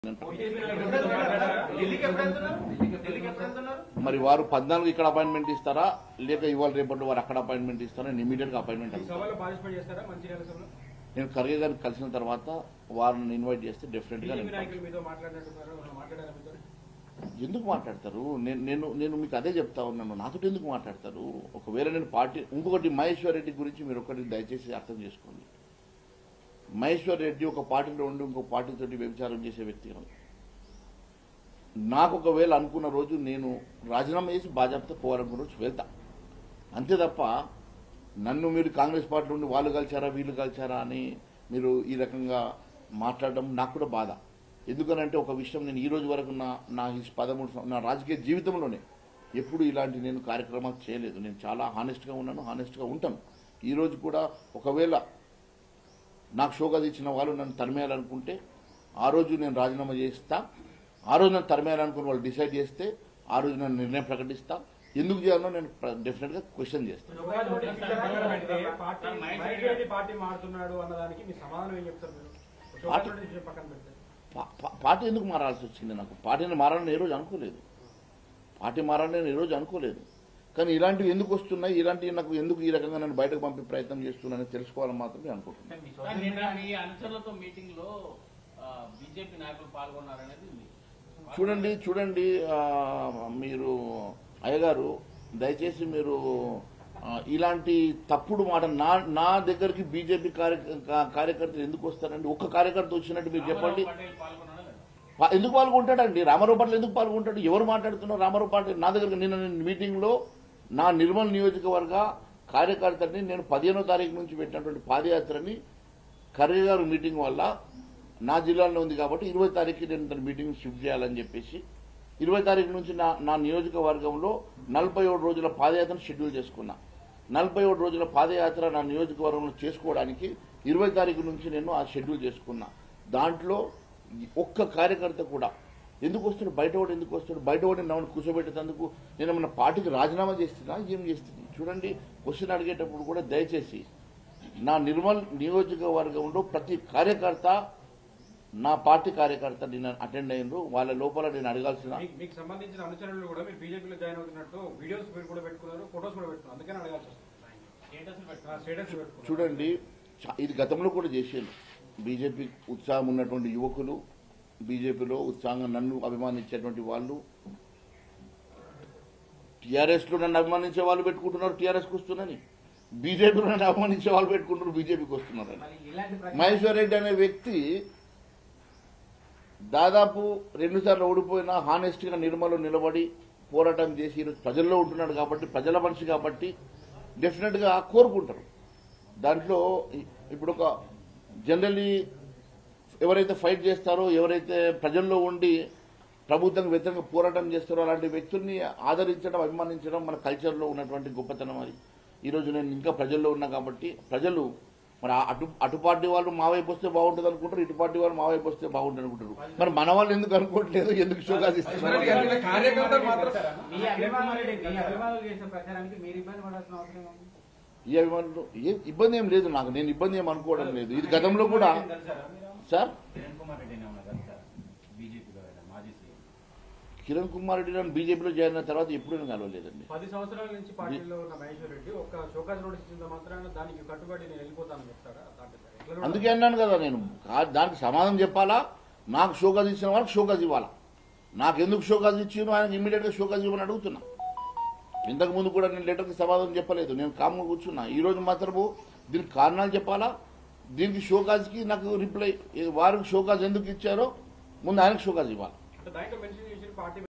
ఢిల్లీకి ఎప్పుడు వెళ్తున్నారు ఢిల్లీకి ఎప్పుడు వెళ్తున్నారు మరి వారు పద్నాలుగు ఇక్కడ అపాయింట్మెంట్ ఇస్తారా లేక ఇవాళ రేపటి వారు అక్కడ అపాయింట్మెంట్ ఇస్తారా నేను ఇమీడియట్ గా అపాయింట్మెంట్ ఈ సభలో పార్టిసిపేట్ చేస్తారా మంచిర్యాల సభలో నేను ఖర్గే గారిని కలిసిన తర్వాత వారిని ఇన్వైట్ చేస్తే డెఫినెట్ గా బీజేపీ నేను నాయకులు మీతో మాట్లాడినట్టున్నారు మాట్లాడారా మీతో ఎందుకు మాట్లాడతారు నేను నేను నేను మీకు అదే చెప్తా ఉన్నాను నాతో ఎందుకు మాట్లాడతారు ఒకవేళ నేను పార్టీ ఇంకొకటి మహేశ్వర్ రెడ్డి గురించి మీరు ఒకటి దయచేసి అర్థం చేసుకోండి మహేశ్వర్ రెడ్డి ఒక పార్టీలో ఉండి ఇంకో పార్టీతోటి వ్యభిచారం చేసే వ్యక్తి కాదు నాకు ఒకవేళ అనుకున్న రోజు నేను రాజీనామా చేసి బాధ్యత పోవాలనుకున్న రోజు వెళ్తా అంతే తప్ప నన్ను మీరు కాంగ్రెస్ పార్టీ నుండి వాళ్ళు కలిచారా వీళ్ళు కలిచారా అని మీరు ఈ రకంగా మాట్లాడడం నాకు కూడా బాధ ఎందుకనంటే ఒక విషయం నేను ఈ రోజు వరకు నా నా ఈ పదమూడు సం- నా రాజకీయ జీవితంలోనే ఎప్పుడు ఇలాంటి నేను కార్యక్రమాలు చేయలేదు నేను చాలా హానెస్ట్గా ఉన్నాను హానెస్ట్గా ఉంటాను ఈ రోజు కూడా ఒకవేళ నాకు షోకాజ్ ఇచ్చిన వాళ్ళు నన్ను తరిమేయాలనుకుంటే ఆ రోజు నేను రాజీనామా చేస్తా ఆ రోజు నన్ను తరిమేయాలనుకుని వాళ్ళు డిసైడ్ చేస్తే ఆ రోజు నేను నిర్ణయం ప్రకటిస్తా ఎందుకు చేయాలో నేను డెఫినెట్ గా క్వశ్చన్ చేస్తాను ఒకవేళ నోటీస్ ఇచ్చిన పక్కన పెడితే పార్టీ మైక్ రెడ్డి పార్టీ మారుతున్నాడు అన్నదానికి మీ సమాధానం ఏం చెప్తారు మీరు పార్టీ- షోకాజ్ నోటీస్ పక్కన పెడితే పా- పా- పార్టీ ఎందుకు మారాల్సి వచ్చింది నాకు పార్టీని మారాలని ఏ రోజు అనుకోలేదు పార్టీ మారాలని నేను ఏ రోజు అనుకోలేదు కానీ ఇలాంటివి ఎందుకు వస్తున్నాయి ఇలాంటివి నాకు ఎందుకు ఈ రకంగా నన్ను బయటకు పంపే ప్రయత్నం చేస్తున్నానని తెలుసుకోవాలని మాత్రమే అనుకుంటున్నాను సార్, నిన్న మీ అనుచరులతో మీటింగ్ లో బీజేపీ నాయకులు పాల్గొన్నారనేది ఉంది చూడండి చూడండి ఆ, మీరు అయ్యగారు దయచేసి మీరు ఆ, ఇలాంటి తప్పుడు మాట నా నా దగ్గరికి బీజేపీ కార్యకర్తలు ఎందుకు వస్తారండి ఒక్క కార్యకర్త వచ్చినట్టు మీరు చెప్పండి రామారావు పటేల్ పాల్గొన్నారా లేదా? పా- ఎందుకు పాల్గొంటాడండి రామారావు పాటలు ఎందుకు పాల్గొంటాడు ఎవరు మాట్లాడుతున్నారు రామారావు పాటలు నా దగ్గర నిన్న నేను మీటింగ్లో నా నిర్మల్ నియోజకవర్గ కార్యకర్తని నేను పదిహేనో తారీఖు నుంచి పెట్టినటువంటి పాదయాత్రని ఖర్గే గారు మీటింగ్ వల్ల నా జిల్లాలో ఉంది కాబట్టి ఇరవై తారీఖు నేను తన మీటింగ్ షిఫ్ట్ చేయాలని చెప్పేసి ఇరవై తారీఖు నుంచి నా నా నియోజకవర్గంలో నలభై ఏడు రోజుల పాదయాత్రను షెడ్యూల్ చేసుకున్నా నలభై ఏడు రోజుల పాదయాత్ర నా నియోజకవర్గంలో చేసుకోవడానికి ఇరవై తారీఖు నుంచి నేను ఆ షెడ్యూల్ చేసుకున్నా దాంట్లో ఒక్క కార్యకర్త కూడా ఎందుకు వస్తాడు బయటవాడు ఎందుకు వస్తాడు బయటవాడిని నన్ను కూర్చోబెట్టేందుకు నేను మన పార్టీకి రాజీనామా చేస్తున్నా ఏం చేస్తుంది చూడండి క్వశ్చన్ అడిగేటప్పుడు కూడా దయచేసి నా నిర్మల్ నియోజకవర్గంలో ప్రతి కార్యకర్త నా పార్టీ కార్యకర్త నిన్న అటెండ్ అయినరు వాళ్ళ లోపల నేను అడగాల్సిన మీకు- మీకు సంబంధించిన అనుచరులు కూడా మీరు బీజేపీలో జాయిన్ అవుతున్నట్టు వీడియోస్ మీరు కూడా పెట్టుకున్నారు ఫొటోస్ కూడా పెట్టుకున్నారు అందుకని అడగాల్సి వస్తుంది స్టేటస్లు ఆ, పెట్టుకున్నారు. స్టేటస్ పెట్టుకున్నారు చూడండి చా- ఇది గతంలో కూడా చేసాను బీజేపీ ఉత్సాహం ఉన్నటువంటి యువకులు బీజేపీలో ఉత్సాహంగా నన్ను అభిమానించేటువంటి వాళ్ళు టీఆర్ఎస్ లో నన్ను అభిమానించే వాళ్ళు పెట్టుకుంటున్నారు టీఆర్ఎస్కి వస్తున్నారని బీజేపీలో నన్ను అభిమానించే వాళ్ళు పెట్టుకుంటున్నారు బీజేపీకి వస్తున్నారని మరి ఇలాంటి ప్రచారం- మహేశ్వర్ రెడ్డి అనే వ్యక్తి దాదాపు రెండుసార్లు ఓడిపోయినా హానెస్ట్ గా నిర్మలో నిలబడి పోరాటం చేసి ఈరోజు ప్రజల్లో ఉంటున్నాడు కాబట్టి ప్రజల మనిషి కాబట్టి డెఫినెట్ గా కోరుకుంటారు దాంట్లో ఇ- ఇప్పుడు ఒక జనరలీ ఎవరైతే ఫైట్ చేస్తారో ఎవరైతే ప్రజల్లో ఉండి ప్రభుత్వం వ్యతిరేకంగా పోరాటం చేస్తారో అలాంటి వ్యక్తుల్ని ఆదరించడం అభిమానించడం మన కల్చర్లో ఉన్నటువంటి గొప్పతనం అది ఈరోజు నేను ఇంకా ప్రజల్లో ఉన్నా కాబట్టి ప్రజలు మరి ఆ అటు అటు పార్టీ వాళ్ళు మా వైపు వస్తే బాగుంటుంది అనుకుంటారు ఇటు పార్టీ వాళ్ళు మా వైపు వస్తే బాగుంటుంది అనుకుంటారు మరి మన వాళ్ళు ఎందుకు అనుకోవట్లేదు ఎందుకు షోకాసిస్తున్నారు కార్యకర్తలు మాత్రం మీ అభిమానులు మీ అభిమానులు చేసిన ప్రచారానికి మీరు ఇబ్బంది పడాల్సిన అవసరం ఏముంది? ఈ అభిమానులు ఏ ఇబ్బంది ఏం లేదు నాకు నేను ఇబ్బంది ఏం అనుకోవడం లేదు ఇది గతంలో కూడా కలిసారా మీరు? సార్ కిరణ్ కుమార్ రెడ్డిని ఏమన్నా కలిసారా బీజేపీలో ఆయన మాజీ సీఎం కిరణ్ కుమార్ రెడ్డి నన్ను బీజేపీలో జాయిన్ అయిన తర్వాత ఎప్పుడూ నేను కలవలేదండి పది సంవత్సరాల నుంచి పార్టీలో ఉన్న మహేశ్వర్ రెడ్డి ఒక షోకాజ్ నోటీస్ ఇచ్చిన మాత్రాన దానికి కట్టుబడి నేను వెళ్ళిపోతానని చెప్తారా దాంట్లో ఎట్లా చూడాలి? అందుకే అన్నాను కదా నేను కా- దానికి సమాధానం చెప్పాలా నాకు షోకాజ్ ఇచ్చిన వాళ్ళకి షోకాజ్ ఇవ్వాలా నాకు ఎందుకు షోకాజ్ ఇచ్చిందో ఆయనకి ఇమ్మీడియట్ గా షోకాజ్ ఇవ్వని అడుగుతున్నా ఇంతకు ముందు కూడా నేను లెటర్కి సమాధానం చెప్పలేదు నేను కామ్గా కూర్చున్నా ఈ రోజు మాత్రము దీనికి కారణాలు చెప్పాలా దీనికి షోకాజ్కి నాకు రిప్లై వారికి షోకాజ్ ఎందుకు ఇచ్చారో ముందు ఆయనకు షోకాజ్ ఇవ్వాలి అంటే దాంట్లో మెన్షన్ చేసిన పార్టీ